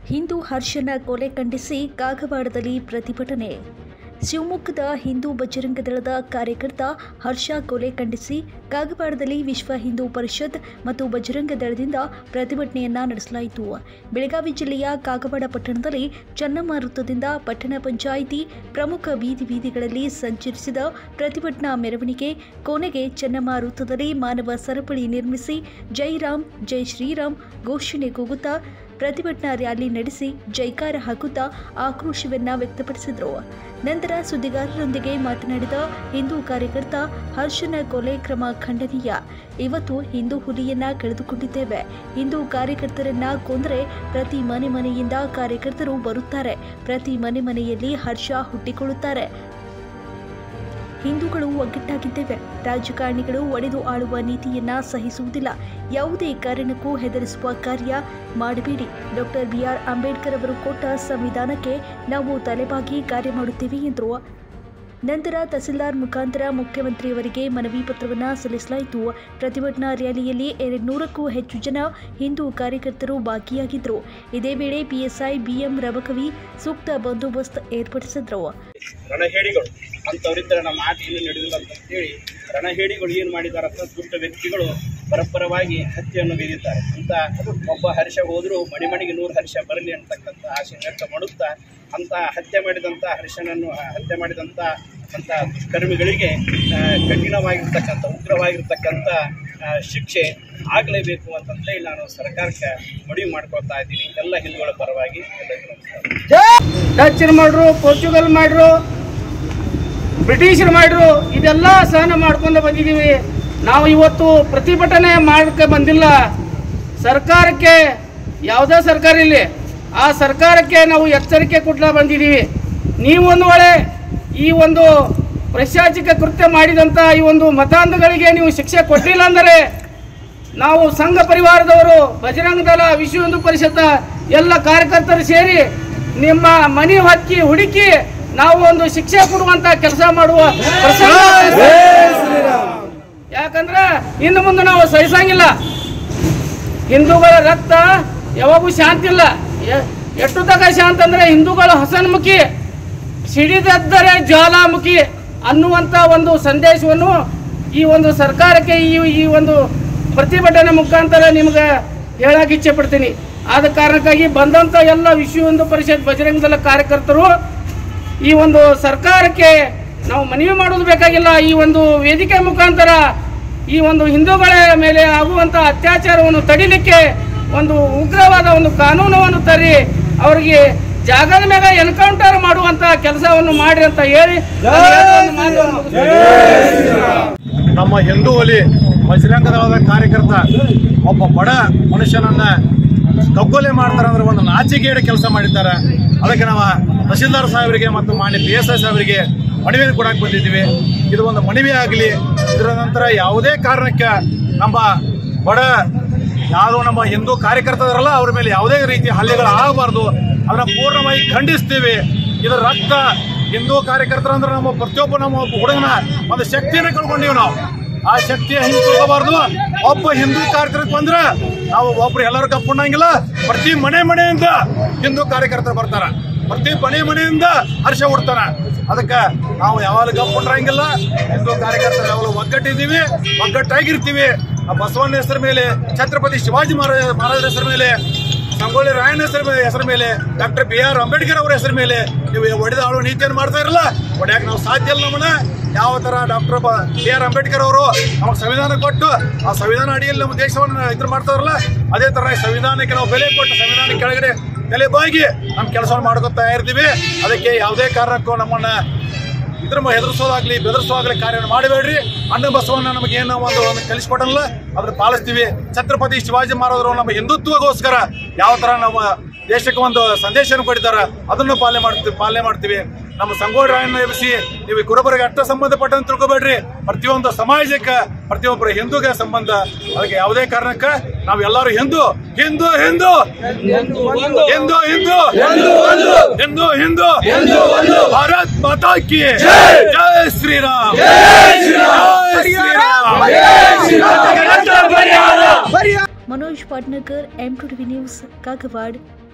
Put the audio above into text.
ಹಿಂದೂ ಹರ್ಷನ ಕೊಲೆ ಖಂಡಿಸಿ ಕಾಗವಾಡದಲ್ಲಿ ಪ್ರತಿಭಟನೆ ಶಿವಮೊಗ್ಗದ ಹಿಂದೂ ಬಜರಂಗ ದಳದ ಕಾರ್ಯಕರ್ತ ಹರ್ಷ ಕೊಲೆ ಖಂಡಿಸಿ ಕಾಗವಾಡದಲ್ಲಿ ವಿಶ್ವ ಹಿಂದೂ ಪರಿಷತ್ ಮತ್ತು ಬಜರಂಗ ದಳದಿಂದ ಪ್ರತಿಭಟನೆಯನ್ನ ನಡೆಸಲಾಯಿತು ಬೆಳಗಾವಿ ಜಿಲ್ಲೆಯ ಕಾಗವಾಡ ಪಟ್ಟಣದಲ್ಲಿ ಚನ್ನಮ್ಮ ವೃತ್ತದಿಂದ ಪಟ್ಟಣ ಪಂಚಾಯಿತಿ ಪ್ರಮುಖ ಬೀದಿ ಬೀದಿಗಳಲ್ಲಿ ಸಂಚರಿಸಿದ ಪ್ರತಿಭಟನಾ ಮೆರವಣಿಗೆ ಕೊನೆಗೆ ಚನ್ನಮ್ಮ ವೃತ್ತದಲ್ಲಿ ಮಾನವ ಸರಪಳಿ ನಿರ್ಮಿಸಿ ಜೈ ರಾಮ್ ಜೈ ಶ್ರೀರಾಮ್ ಘೋಷಣೆ ಕೂಗುತ್ತಾ ಪ್ರತಿಭಟನಾ ರ್ಯಾಲಿ ನಡೆಸಿ ಜೈಕಾರ ಹಾಕುತ್ತಾ ಆಕ್ರೋಶವನ್ನ ವ್ಯಕ್ತಪಡಿಸಿದರು ನಂತರ ಸುದ್ದಿಗಾರರೊಂದಿಗೆ ಮಾತನಾಡಿದ ಹಿಂದೂ ಕಾರ್ಯಕರ್ತ ಹರ್ಷನ ಕೊಲೆ ಕ್ರಮ ಖಂಡನೀಯ ಇವತ್ತು ಹಿಂದೂ ಹುಲಿಯನ್ನ ಕಳೆದುಕೊಂಡಿದ್ದೇವೆ ಹಿಂದೂ ಕಾರ್ಯಕರ್ತರನ್ನ ಕೊಂದರೆ ಪ್ರತಿ ಮನೆ ಮನೆಯಿಂದ ಕಾರ್ಯಕರ್ತರು ಬರುತ್ತಾರೆ ಪ್ರತಿ ಮನೆ ಮನೆಯಲ್ಲಿ ಹರ್ಷ ಹುಟ್ಟಿಕೊಳ್ಳುತ್ತಾರೆ ಹಿಂದೂಗಳು ಒಗ್ಗಟ್ಟಾಗಿದ್ದೇವೆ ರಾಜಕಾರಣಿಗಳು ಒಡೆದು ಆಳುವ ನೀತಿಯನ್ನ ಸಹಿಸುವುದಿಲ್ಲ ಯಾವುದೇ ಕಾರಣಕ್ಕೂ ಹೆದರಿಸುವ ಕಾರ್ಯ ಮಾಡಬೇಡಿ ಡಾಕ್ಟರ್ ಬಿಆರ್ ಅಂಬೇಡ್ಕರ್ ಅವರು ಕೊಟ್ಟ ಸಂವಿಧಾನಕ್ಕೆ ನಾವು ತಲೆಬಾಗಿ ಕಾರ್ಯ ಮಾಡುತ್ತೇವೆ ಎಂದರು ನಂತರ ತಹಸೀಲ್ದಾರ್ ಮುಖಾಂತರ ಮುಖ್ಯಮಂತ್ರಿಯವರಿಗೆ ಮನವಿ ಪತ್ರವನ್ನು ಸಲ್ಲಿಸಲಾಯಿತು ಪ್ರತಿಭಟನಾ ರ್ಯಾಲಿಯಲ್ಲಿ ಎರಡ್ನೂರಕ್ಕೂ ಹೆಚ್ಚು ಜನ ಹಿಂದೂ ಕಾರ್ಯಕರ್ತರು ಭಾಗಿಯಾಗಿದ್ದರು ಇದೇ ವೇಳೆ ಪಿಎಸ್ಐ ಬಿಎಂ ರಬಕವಿ ಸೂಕ್ತ ಬಂದೋಬಸ್ತ್ ಏರ್ಪಡಿಸಿದ್ರು ರಣಹೇಡಿಗಳು ಅಂಥವರಿದ್ದರೆ ನಮ್ಮ ಆಟ ಇನ್ನೂ ನಡೆದಿಲ್ಲ ಅಂತ ಹೇಳಿ ರಣಹೇಡಿಗಳು ಏನು ಮಾಡಿದ್ದಾರೆ ಅಂತ ದುಷ್ಟ ವ್ಯಕ್ತಿಗಳು ಪರಸ್ಪರವಾಗಿ ಹತ್ಯೆಯನ್ನು ಬೀರಿದ್ದಾರೆ ಅಂತ ಒಬ್ಬ ಹರ್ಷ ಹೋದರೂ ಮನೆ ಮನೆಗೆ ನೂರು ಹರ್ಷ ಬರಲಿ ಅಂತಕ್ಕಂಥ ಆಸೆ ವ್ಯಕ್ತ ಮಾಡುತ್ತಾ ಅಂತ ಹತ್ಯೆ ಮಾಡಿದಂಥ ಹರ್ಷನನ್ನು ಹತ್ಯೆ ಮಾಡಿದಂಥ ಅಂಥ ದುಷ್ಕರ್ಮಿಗಳಿಗೆ ಆ, ಕಠಿಣವಾಗಿರ್ತಕ್ಕಂಥ ಉಗ್ರವಾಗಿರ್ತಕ್ಕಂಥ ಆ, ಶಿಕ್ಷೆ ಆಗಲೇಬೇಕು ಅಂತಂದೇಳಿ ನಾನು ಸರ್ಕಾರಕ್ಕೆ ಮನವಿ ಮಾಡ್ಕೊಳ್ತಾ ಇದ್ದೀನಿ ಎಲ್ಲ ಹಿಂದೂಗಳ ಪರವಾಗಿ ಎಲ್ಲರಿಗೂ ನಮಸ್ಕಾರ ಡಚ್ ಮಾಡ್ರು ಪೋರ್ಚುಗಲ್ ಮಾಡ್ರು ಬ್ರಿಟಿಷರು ಮಾಡ್ರು ಇದೆಲ್ಲ ಸಹನ ಮಾಡ್ಕೊಂಡು ಬಂದಿದ್ದೀವಿ ನಾವು ಇವತ್ತು ಪ್ರತಿಭಟನೆ ಮಾಡಕ್ಕೆ ಬಂದಿಲ್ಲ ಸರ್ಕಾರಕ್ಕೆ ಯಾವುದೇ ಸರ್ಕಾರ ಇಲ್ಲಿ ಆ ಸರ್ಕಾರಕ್ಕೆ ನಾವು ಎಚ್ಚರಿಕೆ ಕೊಡ್ಲಾ ಬಂದಿದ್ದೀವಿ ನೀವು ಒಂದು ವೇಳೆ ಈ ಒಂದು ಪ್ರಶಾಚಿಕ ಕೃತ್ಯ ಮಾಡಿದಂಥ ಈ ಒಂದು ಮತಾಂಧಗಳಿಗೆ ನೀವು ಶಿಕ್ಷೆ ಕೊಟ್ಟಿಲ್ಲ ಅಂದರೆ ನಾವು ಸಂಘ ಪರಿವಾರದವರು ಬಜರಂಗ ದಳ ವಿಶ್ವ ಹಿಂದೂ ಪರಿಷತ್ತ ಎಲ್ಲ ಕಾರ್ಯಕರ್ತರು ಸೇರಿ ನಿಮ್ಮ ಮನೆ ಹಕ್ಕಿ ಹುಡುಕಿ ನಾವು ಒಂದು ಶಿಕ್ಷೆ ಕೊಡುವಂತ ಕೆಲಸ ಮಾಡುವ ಪ್ರಸಂಗ ಯಾಕಂದ್ರೆ ಇನ್ನು ಮುಂದೆ ನಾವು ಸಹಿಸಂಗಿಲ್ಲ ಹಿಂದೂಗಳ ರಕ್ತ ಯಾವಾಗೂ ಶಾಂತಿ ಇಲ್ಲ ಎ- ಎಷ್ಟು ತಗ ಶಾಂತ ಅಂದ್ರೆ ಹಿಂದೂಗಳು ಹಸನ್ಮುಖಿ ಸಿಡಿದದ್ದರೆ ಜ್ವಾಲಾಮುಖಿ ಅನ್ನುವಂಥ ಒಂದು ಸಂದೇಶವನ್ನು ಈ ಒಂದು ಸರ್ಕಾರಕ್ಕೆ ಈ ಈ ಒಂದು ಪ್ರತಿಭಟನೆ ಮುಖಾಂತರ ನಿಮ್ಗೆ ಹೇಳಕ್ಕೆ ಇಚ್ಛೆ ಪಡ್ತೀನಿ ಆದ ಕಾರಣಕ್ಕಾಗಿ ಬಂದಂಥ ಎಲ್ಲ ವಿಶ್ವ ಹಿಂದೂ ಪರಿಷತ್ ಬಜರಂಗ ದಳ ಕಾರ್ಯಕರ್ತರು ಈ ಒಂದು ಸರ್ಕಾರಕ್ಕೆ ನಾವು ಮನವಿ ಮಾಡೋದು ಬೇಕಾಗಿಲ್ಲ ಈ ಒಂದು ವೇದಿಕೆ ಮುಖಾಂತರ ಈ ಒಂದು ಹಿಂದೂಗಳ ಮೇಲೆ ಆಗುವಂಥ ಅತ್ಯಾಚಾರವನ್ನು ತಡಿಲಿಕ್ಕೆ ಒಂದು ಉಗ್ರವಾದ ಒಂದು ಕಾನೂನನ್ನು ತರಿ ಅವರಿಗೆ ಜಾಗದ ಮೇಲೆ ಎನ್ಕೌಂಟರ್ ಮಾಡುವಂತ ಕೆಲಸವನ್ನು ಮಾಡಿ ಅಂತ ಹೇಳಿ ನನ್ನ ಮಾತನ್ನು ಮುಗಿಸ್ತೇನೆ. ನಮ್ಮ ಹಿಂದೂ ಹುಲಿ ಬಜರಂಗ ದಳದ ಕಾರ್ಯಕರ್ತ ಒಬ್ಬ ಬಡ ಮನುಷ್ಯನನ್ನ ಕಗ್ಗೊಲೆ ಮಾಡ್ತಾರೆ ಅಂದ್ರೆ ಒಂದು ನಾಚಿಕೆಯಡೆ ಕೆಲಸ ಮಾಡಿದ್ದಾರೆ ಅದಕ್ಕೆ ನಾವು ತಹಶೀಲ್ದಾರ್ ಸಾಹೇಬರಿಗೆ ಮತ್ತು ಮಾನ್ಯ ಪಿ ಎಸ್ ಐ ಸಾಹೇಬರಿಗೆ ಮನವಿಯನ್ನು ಕೊಡಕ್ಕೆ ಬಂದಿದ್ದೀವಿ ಇದು ಒಂದು ಮನವಿ ಆಗಲಿ ಇದರ ನಂತರ ಯಾವುದೇ ಕಾರಣಕ್ಕೆ ನಮ್ಮ ಬಡ ಯಾವುದೋ ನಮ್ಮ ಹಿಂದೂ ಕಾರ್ಯಕರ್ತರಲ್ಲ ಅವ್ರ ಮೇಲೆ ಯಾವುದೇ ರೀತಿಯ ಹಲ್ಲೆಗಳು ಆಗಬಾರ್ದು ಅದನ್ನ ಪೂರ್ಣವಾಗಿ ಖಂಡಿಸ್ತೀವಿ ಇದರ ರಕ್ತ ಹಿಂದೂ ಕಾರ್ಯಕರ್ತರು ಅಂದ್ರೆ ನಮ್ಮ ಪ್ರತಿಯೊಬ್ಬ ನಮ್ಮ ಒಬ್ಬ ಹುಡುಗನ ಒಂದು ಶಕ್ತಿಯನ್ನು ಕಳ್ಕೊಂಡಿವಿ ನಾವು ಆ ಶಕ್ತಿಯ ಹಿಂದುಕೋಬಾರ್ದು ಒಬ್ಬ ಹಿಂದೂ ಕಾರ್ಯಕರ್ತಕ್ಕೆ ಬಂದ್ರೆ ನಾವು ಒಬ್ರು ಎಲ್ಲರೂ ಕಪ್ಕೊಂಡಂಗಿಲ್ಲ ಪ್ರತಿ ಮನೆ ಮನೆಯಿಂದ ಹಿಂದೂ ಕಾರ್ಯಕರ್ತರು ಬರ್ತಾರ ಪ್ರತಿ ಮನೆ ಮನೆಯಿಂದ ಹರ್ಷ ಹುಡ್ತಾರ ಅದಕ್ಕೆ ನಾವು ಯಾವಾಗ ಕಪ್ಕೊಂಡ್ರಂಗಿಲ್ಲ ಹಿಂದೂ ಕಾರ್ಯಕರ್ತರು ಯಾವಾಗಲೂ ಒಗ್ಗಟ್ಟಿದ್ದೀವಿ ಒಗ್ಗಟ್ಟಾಗಿರ್ತೀವಿ ಆ ಬಸವಣ್ಣ ಹೆಸರ ಮೇಲೆ ಛತ್ರಪತಿ ಶಿವಾಜಿ ಮಹಾರಾಜ ಮಹಾರಾಜರ ಹೆಸರ ಮೇಲೆ ಸಂಗೊಳ್ಳಿ ರಾಯಣ್ಣ ಹೆಸರ ಮೇಲೆ ಹೆಸರ ಮೇಲೆ ಡಾಕ್ಟರ್ ಬಿ ಆರ್ ಅಂಬೇಡ್ಕರ್ ಅವರ ಹೆಸರ ಮೇಲೆ ನೀವು ಒಡೆದ ಆಳುವ ನೀತಿಯನ್ನು ಮಾಡ್ತಾ ಇರಲ್ಲ ಒಡೆಯಕ್ಕೆ ನಾವು ಸಾಧ್ಯ ಇಲ್ಲ ನಮ್ಮನ್ನ ಯಾವ ತರ ಡಾಕ್ಟರ್ ಬಿ ಆರ್ ಅಂಬೇಡ್ಕರ್ ಅವರು ನಮಗೆ ಸಂವಿಧಾನ ಕೊಟ್ಟು ಆ ಸಂವಿಧಾನ ಅಡಿಯಲ್ಲಿ ನಮ್ಮ ದೇಶವನ್ನು ಇದ್ರ ಮಾಡ್ತಾರಲ್ಲ ಅದೇ ತರ ಈ ಸಂವಿಧಾನಕ್ಕೆ ನಾವು ಬೆಲೆ ಕೊಟ್ಟು ಸಂವಿಧಾನ ಕೆಳಗಡೆ ಬೆಲೆ ಬಾಗಿ ನಮ್ಮ ಕೆಲಸವನ್ನು ಮಾಡ್ಕೊತಾ ಇರ್ತೀವಿ ಅದಕ್ಕೆ ಯಾವುದೇ ಕಾರಣಕ್ಕೂ ನಮ್ಮನ್ನ ಇದ್ರ ಹೆದರ್ಸೋದಾಗ್ಲಿ ಬೆದರ್ಸೋದಾಗ್ಲಿ ಕಾರ್ಯವನ್ನು ಮಾಡಬೇಡ್ರಿ ಅಣ್ಣ ಬಸವಣ್ಣ ನಮಗೆ ಏನೋ ಒಂದು ಒಂದು ಕಲಿಸ್ಕೊಟ್ಟಲ್ಲ ಅದನ್ನ ಪಾಲಿಸ್ತೀವಿ ಛತ್ರಪತಿ ಶಿವಾಜಿ ಮಹಾರಾಜರು ನಮ್ಮ ಹಿಂದುತ್ವಗೋಸ್ಕರ ಯಾವ ತರ ನಮ್ಮ ದೇಶಕ್ಕೆ ಒಂದು ಸಂದೇಶವನ್ನು ಕೊಟ್ಟಿದ್ದಾರೆ ಅದನ್ನು ಪಾಲನೆ ಮಾಡ್ತೀವಿ ಪಾಲನೆ ಮಾಡ್ತೀವಿ ನಮ್ಮ ಸಂಗೋಳ ರಾಯಣ್ಣ ಎಬ್ಬಿಸಿ ನೀವು ಕುರುಬರಿಗೆ ಅಷ್ಟ ಸಂಬಂಧಪಟ್ಟಂತ ತಿಳ್ಕೊಬೇಡ್ರಿ ಪ್ರತಿಯೊಂದು ಸಮಾಜಕ್ಕೆ ಪ್ರತಿಯೊಬ್ಬರ ಹಿಂದೂಗೆ ಸಂಬಂಧ ಅದಕ್ಕೆ ಯಾವುದೇ ಕಾರಣಕ್ಕೆ ನಾವು ಎಲ್ಲರೂ ಹಿಂದೂ ಹಿಂದೂ ಹಿಂದೂ ಹಿಂದೂ ಹಿಂದೂ ಹಿಂದೂ ಹಿಂದೂ ಭಾರತ್ ಮಾತಾ ಕಿ ಜೈ ಶ್ರೀರಾಮ್ ಜೈ Shriram Manoj Patankar M two news कागवाड